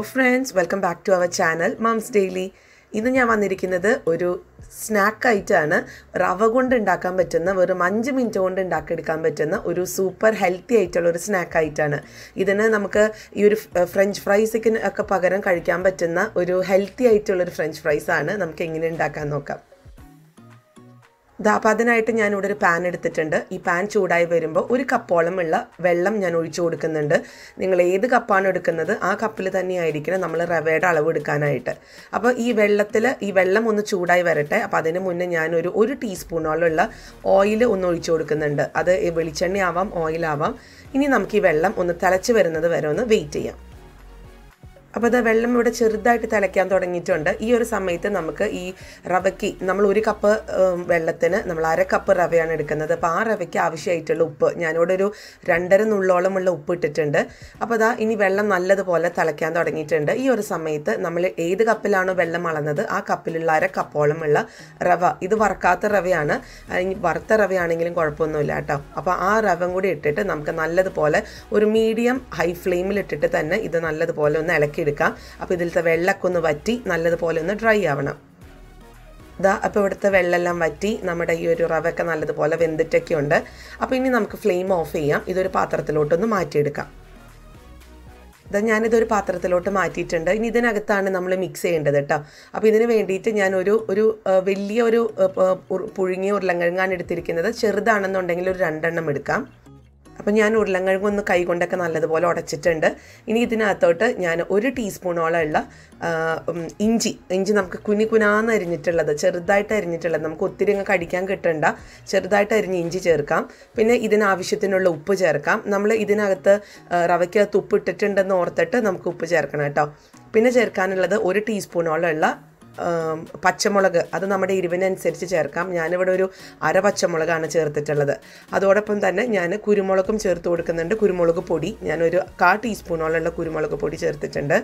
friends welcome back to our channel mums daily ഇന്ന് ഞാൻ വന്നിരിക്കുന്നത് ഒരു സ്നാക്ക് ആയിട്ടാണ് റവ കൊണ്ട് ഉണ്ടാക്കാൻ പറ്റുന്ന വെറും അഞ്ച് മിനിറ്റ് കൊണ്ട് ഉണ്ടാക്കിയെടുക്കാൻ പറ്റുന്ന ഒരു സൂപ്പർ ഹെൽത്തി ആയിട്ടുള്ള ഒരു സ്നാക്ക് ആയിട്ടാണ് ഇതിന് നമുക്ക് ഈ ഒരു ഫ്രഞ്ച് ഫ്രൈസിന് ഒക്കെ പകരം കഴിക്കാൻ പറ്റുന്ന ഒരു ഹെൽത്തി ആയിട്ടുള്ള ഒരു ഫ്രഞ്ച് ഫ്രൈസ് ആണ് നമുക്ക് എങ്ങനെ ഉണ്ടാക്കാൻ നോക്കാം ദാ അപ്പം അതിനായിട്ട് ഞാനിവിടെ ഒരു പാൻ എടുത്തിട്ടുണ്ട് ഈ പാൻ ചൂടായി വരുമ്പോൾ ഒരു കപ്പോളമുള്ള വെള്ളം ഞാൻ ഒഴിച്ചു കൊടുക്കുന്നുണ്ട് നിങ്ങൾ ഏത് കപ്പാണ് എടുക്കുന്നത് ആ കപ്പിൽ തന്നെയായിരിക്കണം നമ്മൾ റവയുടെ അളവ് എടുക്കാനായിട്ട് അപ്പോൾ ഈ വെള്ളത്തിൽ ഈ വെള്ളം ഒന്ന് ചൂടായി വരട്ടെ അപ്പോൾ അതിന് മുന്നേ ഞാനൊരു ഒരു ടീസ്പൂണോളമുള്ള ഓയിൽ ഒന്ന് ഒഴിച്ചു കൊടുക്കുന്നുണ്ട് അത് വെളിച്ചെണ്ണയാവാം ഓയിലാവാം ഇനി നമുക്ക് ഈ വെള്ളം ഒന്ന് തിളച്ച് വരുന്നത് വരെ ഒന്ന് വെയിറ്റ് ചെയ്യാം അപ്പോൾ അത് വെള്ളം ഇവിടെ ചെറുതായിട്ട് തിളയ്ക്കാൻ തുടങ്ങിയിട്ടുണ്ട് ഈ ഒരു സമയത്ത് നമുക്ക് ഈ റവയ്ക്ക് നമ്മൾ ഒരു കപ്പ് വെള്ളത്തിന് നമ്മൾ അര കപ്പ് റവയാണ് എടുക്കുന്നത് അപ്പോൾ ആ റവയ്ക്ക് ആവശ്യമായിട്ടുള്ള ഉപ്പ് ഞാനിവിടെ ഒരു രണ്ടര നുള്ളോളമുള്ള ഉപ്പ് ഇട്ടിട്ടുണ്ട് അപ്പോൾ അതാ ഇനി വെള്ളം നല്ലതുപോലെ തിളയ്ക്കാൻ തുടങ്ങിയിട്ടുണ്ട് ഈ ഒരു സമയത്ത് നമ്മൾ ഏത് കപ്പിലാണോ വെള്ളം അളന്നത് ആ കപ്പിലുള്ള അര കപ്പോളമുള്ള റവ ഇത് വറക്കാത്ത റവയാണ് ഇനി വറുത്ത റവയാണെങ്കിലും കുഴപ്പമൊന്നുമില്ല കേട്ടോ അപ്പോൾ ആ റവം കൂടി ഇട്ടിട്ട് നമുക്ക് നല്ലതുപോലെ ഒരു മീഡിയം ഹൈ ഫ്ലെയിമിൽ ഇട്ടിട്ട് തന്നെ ഇത് നല്ലതുപോലെ ഒന്ന് ഇളക്കി എടുക്കാം അപ്പോൾ ഇതിലത്തെ വെള്ളമൊക്കെ ഒന്ന് വറ്റി നല്ലതുപോലെ ഒന്ന് ഡ്രൈ ആവണം ഇതാ അപ്പോൾ ഇവിടുത്തെ വെള്ളമെല്ലാം വറ്റി നമ്മുടെ ഈ ഒരു റവയൊക്കെ നല്ലതുപോലെ വെന്തിട്ടൊക്കെ ഉണ്ട് അപ്പോൾ ഇനി നമുക്ക് ഫ്ലെയിം ഓഫ് ചെയ്യാം ഇതൊരു പാത്രത്തിലോട്ടൊന്ന് മാറ്റിയെടുക്കാം ഇതാ ഞാനിതൊരു പാത്രത്തിലോട്ട് മാറ്റിയിട്ടുണ്ട് ഇനി ഇതിനകത്താണ് നമ്മൾ മിക്സ് ചെയ്യേണ്ടത് കേട്ടോ അപ്പോൾ ഇതിന് വേണ്ടിയിട്ട് ഞാൻ ഒരു ഒരു വലിയ ഒരു പുഴുങ്ങിയ ഉരുളങ്കിഴങ്ങാണ് എടുത്തിരിക്കുന്നത് ചെറുതാണെന്നുണ്ടെങ്കിൽ ഒരു രണ്ടെണ്ണം എടുക്കാം അപ്പം ഞാൻ ഉരുളങ്കിഴങ്ങ് ഒന്ന് കൈ കൊണ്ടൊക്കെ നല്ലതുപോലെ ഉടച്ചിട്ടുണ്ട് ഇനി ഇതിനകത്തോട്ട് ഞാൻ ഒരു ടീസ്പൂണോളം ഉള്ള ഇഞ്ചി ഇഞ്ചി നമുക്ക് കുനി കുനാന്ന് അരിഞ്ഞിട്ടുള്ളത് ചെറുതായിട്ട് അരിഞ്ഞിട്ടുള്ളത് നമുക്ക് ഒത്തിരി അങ്ങ് കടിക്കാൻ കിട്ടണ്ട ചെറുതായിട്ട് അരിഞ്ഞ് ഇഞ്ചി ചേർക്കാം പിന്നെ ഇതിനാവശ്യത്തിനുള്ള ഉപ്പ് ചേർക്കാം നമ്മൾ ഇതിനകത്ത് റവയ്ക്കകത്ത് ഉപ്പ് ഇട്ടിട്ടുണ്ടെന്ന് ഓർത്തിട്ട് നമുക്ക് ഉപ്പ് ചേർക്കണം കേട്ടോ പിന്നെ ചേർക്കാനുള്ളത് ഒരു ടീസ്പൂണോളം ഉള്ള പച്ചമുളക് അത് നമ്മുടെ എരിവിനനുസരിച്ച് ചേർക്കാം ഞാനിവിടെ ഒരു അര പച്ചമുളകാണ് ചേർത്തിട്ടുള്ളത് അതോടൊപ്പം തന്നെ ഞാൻ കുരുമുളകും ചേർത്ത് കൊടുക്കുന്നുണ്ട് കുരുമുളക് പൊടി ഞാനൊരു കാ ടീസ്പൂണോളമുള്ള കുരുമുളക് പൊടി ചേർത്തിട്ടുണ്ട്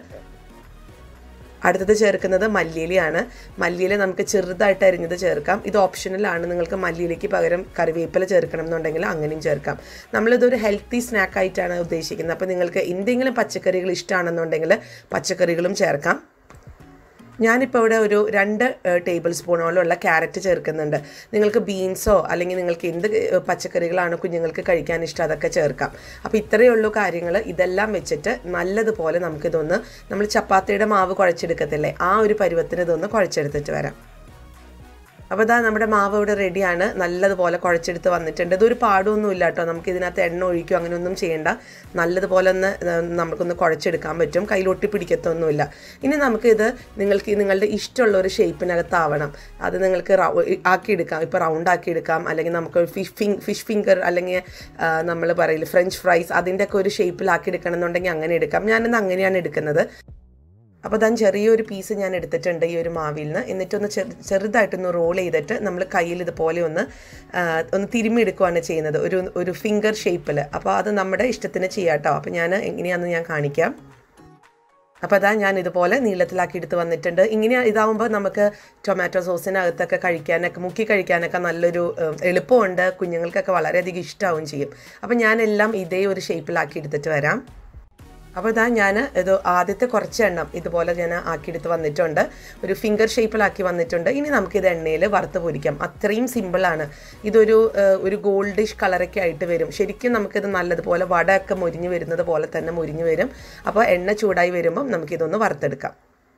അടുത്തത് ചേർക്കുന്നത് മല്ലിയിലയാണ് മല്ലിയില നമുക്ക് ചെറുതായിട്ട് അരിഞ്ഞത് ചേർക്കാം ഇത് ഓപ്ഷണലാണ് നിങ്ങൾക്ക് മല്ലിയിലയ്ക്ക് പകരം കറിവേപ്പില ചേർക്കണം എന്നുണ്ടെങ്കിൽ അങ്ങനെയും ചേർക്കാം നമ്മളിതൊരു ഹെൽത്തി സ്നാക്ക് ആയിട്ടാണ് ഉദ്ദേശിക്കുന്നത് അപ്പോൾ നിങ്ങൾക്ക് എന്തെങ്കിലും പച്ചക്കറികൾ ഇഷ്ടമാണെന്നുണ്ടെങ്കിൽ പച്ചക്കറികളും ചേർക്കാം ഞാനിപ്പോൾ ഇവിടെ ഒരു രണ്ട് ടേബിൾ സ്പൂണോളമുള്ള ക്യാരറ്റ് ചേർക്കുന്നുണ്ട് നിങ്ങൾക്ക് ബീൻസോ അല്ലെങ്കിൽ നിങ്ങൾക്ക് എന്ത് പച്ചക്കറികളാണ് കുഞ്ഞുങ്ങൾക്ക് കഴിക്കാൻ ഇഷ്ടം അതൊക്കെ ചേർക്കാം അപ്പോൾ ഇത്രയേ ഉള്ളൂ കാര്യങ്ങൾ ഇതെല്ലാം വെച്ചിട്ട് നല്ലതുപോലെ നമുക്കിതൊന്ന് നമ്മൾ ചപ്പാത്തിയുടെ മാവ് കുഴച്ചെടുക്കത്തില്ലേ ആ ഒരു പരുവത്തിന് ഇതൊന്ന് കുഴച്ചെടുത്തിട്ട് വരാം അപ്പോൾ ഇതാ നമ്മുടെ മാവ് ഇവിടെ റെഡിയാണ് നല്ലതുപോലെ കുഴച്ചെടുത്ത് വന്നിട്ടുണ്ട് ഇതൊരു പാടൊന്നുമില്ല കേട്ടോ നമുക്ക് ഇതിനകത്ത് എണ്ണ ഒഴിക്കുകയോ അങ്ങനെയൊന്നും ചെയ്യേണ്ട നല്ലതുപോലെ ഒന്ന് നമുക്കൊന്ന് കുഴച്ചെടുക്കാൻ പറ്റും കയ്യിലൊട്ടി പിടിക്കത്തൊന്നുമില്ല ഇനി നമുക്കിത് നിങ്ങൾക്ക് നിങ്ങളുടെ ഇഷ്ടമുള്ള ഒരു ഷേപ്പിനകത്താവണം അത് നിങ്ങൾക്ക് ആക്കിയെടുക്കാം ഇപ്പോൾ റൗണ്ട് ആക്കിയെടുക്കാം അല്ലെങ്കിൽ നമുക്ക് ഫിഷ് ഫിങ് ഫിഷ് ഫിംഗർ അല്ലെങ്കിൽ നമ്മൾ പറയില്ല ഫ്രഞ്ച് ഫ്രൈസ് അതിൻ്റെയൊക്കെ ഒരു ഷേപ്പിലാക്കി എടുക്കണം എന്നുണ്ടെങ്കിൽ അങ്ങനെ എടുക്കാം ഞാനിന്ന് അങ്ങനെയാണ് എടുക്കുന്നത് അപ്പോൾ താൻ ചെറിയൊരു പീസ് ഞാൻ എടുത്തിട്ടുണ്ട് ഈ ഒരു മാവിൽ നിന്ന് എന്നിട്ടൊന്ന് ചെറു ചെറുതായിട്ടൊന്ന് റോൾ ചെയ്തിട്ട് നമ്മൾ കയ്യിൽ ഇതുപോലെ ഒന്ന് ഒന്ന് തിരുമ്മിയെടുക്കുകയാണ് ചെയ്യുന്നത് ഒരു ഒരു ഫിംഗർ ഷേപ്പിൽ അപ്പോൾ അത് നമ്മുടെ ഇഷ്ടത്തിന് ചെയ്യാം കേട്ടോ അപ്പോൾ ഞാൻ എങ്ങനെയാണെന്ന് ഞാൻ കാണിക്കാം അപ്പോൾ അതാ ഞാൻ ഇതുപോലെ നീളത്തിലാക്കി എടുത്ത് വന്നിട്ടുണ്ട് ഇങ്ങനെ ഇതാവുമ്പോൾ നമുക്ക് ടൊമാറ്റോ സോസിനകത്തൊക്കെ കഴിക്കാനൊക്കെ മുക്കി കഴിക്കാനൊക്കെ നല്ലൊരു എളുപ്പമുണ്ട് കുഞ്ഞുങ്ങൾക്കൊക്കെ വളരെയധികം ഇഷ്ടമാവും ചെയ്യും അപ്പോൾ ഞാനെല്ലാം ഇതേ ഒരു ഷേപ്പിലാക്കി എടുത്തിട്ട് വരാം അപ്പോൾ ഇതാ ഞാൻ ഇത് ആദ്യത്തെ കുറച്ച് എണ്ണം ഇതുപോലെ ഞാൻ ആക്കിയെടുത്ത് വന്നിട്ടുണ്ട് ഒരു ഫിംഗർ ഷേപ്പിലാക്കി വന്നിട്ടുണ്ട് ഇനി നമുക്കിത് എണ്ണയിൽ വറുത്ത് പൊരിക്കാം അത്രയും സിമ്പിളാണ് ഇതൊരു ഒരു ഗോൾഡിഷ് കളറൊക്കെ ആയിട്ട് വരും ശരിക്കും നമുക്കിത് നല്ലതുപോലെ വടയൊക്കെ മുരിഞ്ഞ് വരുന്നത് പോലെ തന്നെ മുരിഞ്ഞ് വരും അപ്പോൾ എണ്ണ ചൂടായി വരുമ്പം നമുക്കിതൊന്ന് വറുത്തെടുക്കാം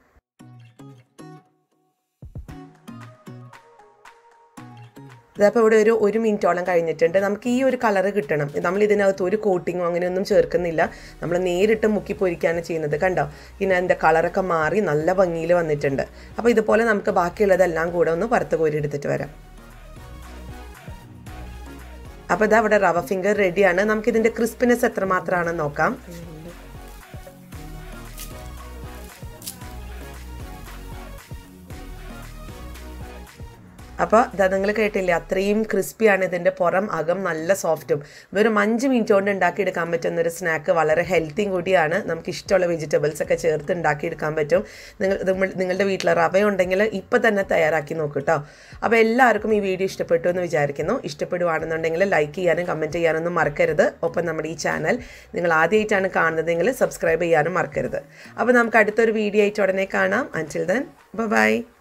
ഇതപ്പോൾ ഇവിടെ ഒരു ഒരു മിനിറ്റോളം കഴിഞ്ഞിട്ടുണ്ട് നമുക്ക് ഈ ഒരു കളറ് കിട്ടണം നമ്മൾ ഇതിനകത്ത് ഒരു കോട്ടിങ്ങോ അങ്ങനെയൊന്നും ചേർക്കുന്നില്ല നമ്മൾ നേരിട്ട് മുക്കി പൊരിക്കുകയാണ് ചെയ്യുന്നത് കണ്ടോ ഇനി അതിൻ്റെ കളറൊക്കെ മാറി നല്ല ഭംഗിയിൽ വന്നിട്ടുണ്ട് അപ്പോൾ ഇതുപോലെ നമുക്ക് ബാക്കിയുള്ളതെല്ലാം കൂടെ ഒന്ന് വറുത്ത് കോരി എടുത്തിട്ട് വരാം അപ്പോൾ ഇതാ ഇവിടെ റവ ഫിംഗർ റെഡിയാണ് നമുക്കിതിൻ്റെ ക്രിസ്പിനെസ് എത്രമാത്രമാണെന്ന് നോക്കാം അപ്പോൾ ഇതാ നിങ്ങൾ കേട്ടില്ലേ അത്രയും ക്രിസ്പിയാണ് ഇതിൻ്റെ പുറം അകം നല്ല സോഫ്റ്റും വെറും അഞ്ച് മിനിറ്റ് കൊണ്ട് ഉണ്ടാക്കിയെടുക്കാൻ പറ്റുന്ന ഒരു സ്നാക്ക് വളരെ ഹെൽത്തിയും കൂടിയാണ് നമുക്ക് ഇഷ്ടമുള്ള വെജിറ്റബിൾസ് ഒക്കെ ചേർത്ത് ഉണ്ടാക്കിയെടുക്കാൻ പറ്റും നിങ്ങൾ ഇത് നമ്മൾ- നിങ്ങളുടെ വീട്ടിൽ റവ ഉണ്ടെങ്കിൽ ഇപ്പം തന്നെ തയ്യാറാക്കി നോക്കൂ കേട്ടോ അപ്പോൾ എല്ലാവർക്കും ഈ വീഡിയോ ഇഷ്ടപ്പെട്ടു എന്ന് വിചാരിക്കുന്നു ഇഷ്ടപ്പെടുവാണെന്നുണ്ടെങ്കിൽ ലൈക്ക് ചെയ്യാനും കമൻറ്റ് ചെയ്യാനൊന്നും മറക്കരുത് ഒപ്പം നമ്മുടെ ഈ ചാനൽ നിങ്ങൾ ആദ്യമായിട്ടാണ് കാണുന്നതെങ്കിൽ സബ്സ്ക്രൈബ് ചെയ്യാനും മറക്കരുത് അപ്പോൾ നമുക്ക് അടുത്തൊരു വീഡിയോ ആയിട്ട് ഉടനെ കാണാം അൻറ്റിൽ ദെൻ ബൈ